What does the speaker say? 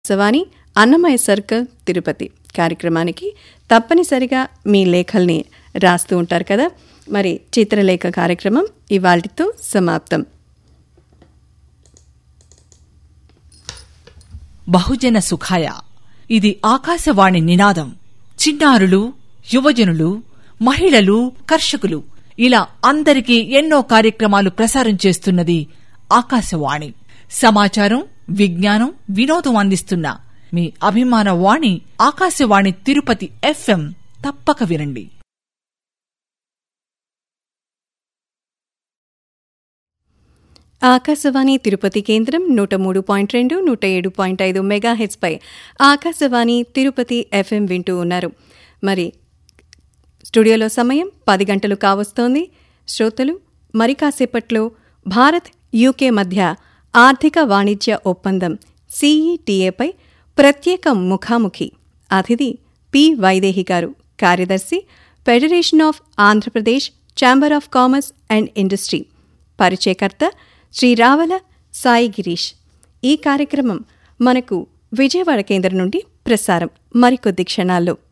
Savani Annamayya circle Tirupati కార్యక్రమానికి తప్పనిసరిగా మీ లేఖల్ని రాస్తూ ఉంటారు కదా మరి చిత్రలేఖ కార్యక్రమం ఇవాళతో సమాప్తం బహుజన సుఖాయ ఇది ఆకాశవాణి నినాదం చిన్నారులు యువజనులు మహిళలు కర్షకులు ఇలా అందరికీ ఎన్నో కార్యక్రమాలు ప్రసారం చేస్తున్నది ఆకాశవాణి సమాచారం విజ్ఞానం వినోదం అందిస్తున్న మీ అభిమాన వాణి ఆకాశవాణి తిరుపతి ఎఫ్ఎం తప్పక వినండి ఆకాశవాణి తిరుపతి కేంద్రం నూట మూడు పాయింట్ రెండు నూట ఏడు పాయింట్ ఐదు మెగాహెచ్పై ఆకాశవాణి తిరుపతి ఎఫ్ఎం వింటూ ఉన్నారు మరి స్టూడియోలో సమయం పది గంటలు కావస్తోంది శ్రోతలు మరి కాసేపట్లో భారత్ యూకే మధ్య ఆర్థిక వాణిజ్య ఒప్పందం సీఈటీఏపై ప్రత్యేక ముఖాముఖి అతిథి పి వైదేహి గారు కార్యదర్శి federation of Andhra Pradesh chamber of commerce and industry పరిచయకర్త శ్రీ రావల సాయి గిరీష్ ఈ కార్యక్రమం మనకు విజయవాడ కేంద్రం నుండి ప్రసారం మరికొద్ది క్షణాల్లో